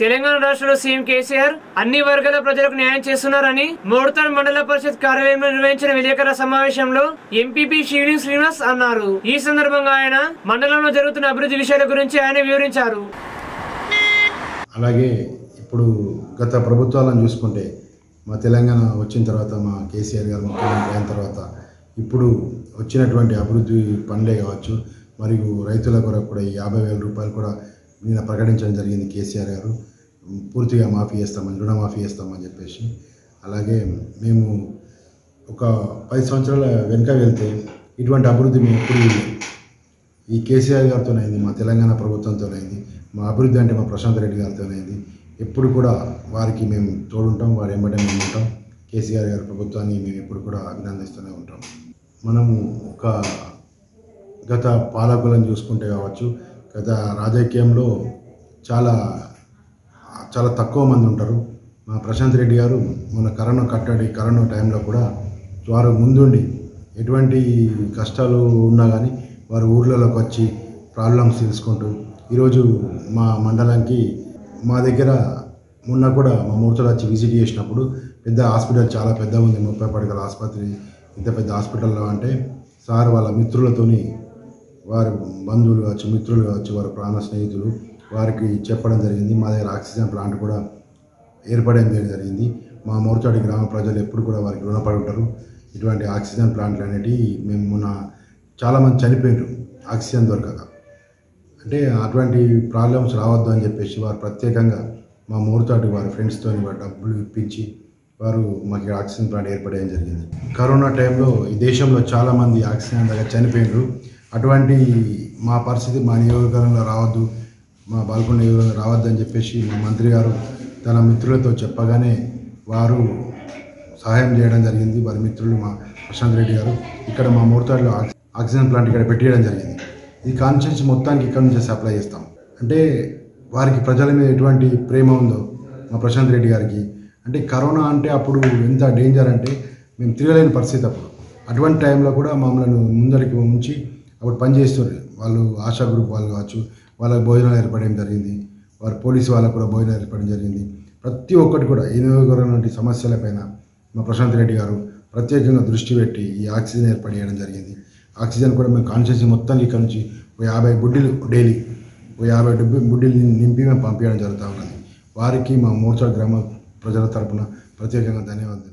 తెలంగాణ రాష్ట్రంలో సీఎం కేసీఆర్ అన్ని వర్గాల ప్రజలకు న్యాయం చేస్తున్నారని మోడతాడ్ మండల పరిషత్ కార్యాలయంలో నిర్వహించిన విలేకరుల సమావేశంలో ఎంపీపీ శివలింగ్ శ్రీనివాస్ అన్నారు ఈ సందర్భంగా ఆయన మండలంలో జరుగుతున్న అభివృద్ధి విషయాల గురించి ఆయన వివరించారు అలాగే ఇప్పుడు గత ప్రభుత్వాలను చూసుకుంటే మా తెలంగాణ వచ్చిన తర్వాత మా కేసీఆర్ గారు ముఖ్యమంత్రి అయిన తర్వాత ఇప్పుడు వచ్చినటువంటి అభివృద్ధి పనులే కావచ్చు మరియు రైతుల కొరకు కూడా ఈ యాభై వేల రూపాయలు కూడా నిన్న ప్రకటించడం జరిగింది కేసీఆర్ గారు పూర్తిగా మాఫీ చేస్తామని రుణమాఫీ చేస్తామని చెప్పేసి అలాగే మేము ఒక పది సంవత్సరాల వెనుక వెళ్తే ఇటువంటి అభివృద్ధి మేము ఎప్పుడు ఈ కేసీఆర్ గారితోనైంది మా తెలంగాణ ప్రభుత్వంతోనైంది మా అభివృద్ధి అంటే మా ప్రశాంత్ రెడ్డి గారితోనైంది ఎప్పుడు కూడా వారికి మేము తోడుంటాం వారి వెంబడే మేము ఉంటాం కేసీఆర్ గారి ప్రభుత్వాన్ని మేము ఎప్పుడు కూడా అభినందిస్తూనే ఉంటాం మనము ఒక గత పాలకులను చూసుకుంటే కావచ్చు గత రాజకీయంలో చాలా చాలా తక్కువ మంది ఉంటారు మా ప్రశాంత్ రెడ్డి గారు మన కరోనా కట్టడి కరోనా టైంలో కూడా వారు ముందుండి ఎటువంటి కష్టాలు ఉన్నా కానీ వారు ఊర్లలోకి వచ్చి ప్రాబ్లమ్స్ తెలుసుకుంటూ ఈరోజు మా మండలానికి మా దగ్గర మొన్న కూడా మా మూర్తులు వచ్చి విజిట్ చేసినప్పుడు పెద్ద హాస్పిటల్ చాలా పెద్ద ఉంది ముప్పై పడకల ఆసుపత్రి ఇంత పెద్ద హాస్పిటల్లో అంటే సార్ వాళ్ళ మిత్రులతోని వారి బంధువులు కావచ్చు మిత్రులు కావచ్చు వారి ప్రాణ స్నేహితులు వారికి చెప్పడం జరిగింది మా దగ్గర ఆక్సిజన్ ప్లాంట్ కూడా ఏర్పడడం జరిగింది మా మోర్చాడి గ్రామ ప్రజలు ఎప్పుడు కూడా వారికి రుణపడి ఉంటారు ఇటువంటి ఆక్సిజన్ ప్లాంట్లు అనేటివి మేము మొన్న చాలామంది చనిపోయారు ఆక్సిజన్ దొరకక అంటే అటువంటి ప్రాబ్లమ్స్ రావద్దు అని చెప్పేసి వారు ప్రత్యేకంగా మా మూర్తాటి వారి ఫ్రెండ్స్తో వారి డబ్బులు ఇప్పించి వారు మాకు ఇక్కడ ఆక్సిజన్ ప్లాంట్ ఏర్పడేయడం జరిగింది కరోనా టైంలో ఈ దేశంలో చాలామంది ఆక్సిజన్ దగ్గర చనిపోయినారు అటువంటి మా పరిస్థితి మా నియోజకవర్గంలో రావద్దు మా బాల్కొండ నియోజకవర్గంలో రావద్దు అని చెప్పేసి మా మంత్రి గారు తన మిత్రులతో చెప్పగానే వారు సహాయం చేయడం జరిగింది వారి మిత్రులు మా ప్రశాంత్ రెడ్డి గారు ఇక్కడ మా మూర్తాడిలో ఆక్సి- ఆక్సిజన్ ప్లాంట్ ఇక్కడ పెట్టేయడం జరిగింది ఈ కాన్స్టిట్యూన్సీ మొత్తానికి ఇక్కడ నుంచి సప్లై చేస్తాం అంటే వారికి ప్రజల మీద ఎటువంటి ప్రేమ ఉందో మా ప్రశాంత్ రెడ్డి గారికి అంటే కరోనా అంటే అప్పుడు ఎంత డేంజర్ అంటే మేము తిరగలేని పరిస్థితి అప్పుడు అటువంటి టైంలో కూడా మమ్మల్ని ముందరికి ఉంచి అప్పుడు పనిచేస్తారు వాళ్ళు ఆశా గ్రూప్ వాళ్ళు కావచ్చు వాళ్ళకి భోజనాలు ఏర్పడడం జరిగింది వారు పోలీసు వాళ్ళకు కూడా భోజనాలు ఏర్పడడం జరిగింది ప్రతి ఒక్కటి కూడా ఈ నియోజకవర్గం వంటి సమస్యలపైన మా ప్రశాంత్ రెడ్డి గారు ప్రత్యేకంగా దృష్టి పెట్టి ఈ ఆక్సిజన్ ఏర్పాటు చేయడం జరిగింది ఆక్సిజన్ కూడా మేము కాన్షియస్ మొత్తానికి ఇక్కడ నుంచి ఒక యాభై బుడ్డీలు డైలీ ఒక యాభై డబ్బు బుడ్డీలు నింపి మేము పంపించడం జరుగుతూ ఉన్నది వారికి మా మోర్చా గ్రామ ప్రజల తరపున ప్రత్యేకంగా ధన్యవాదాలు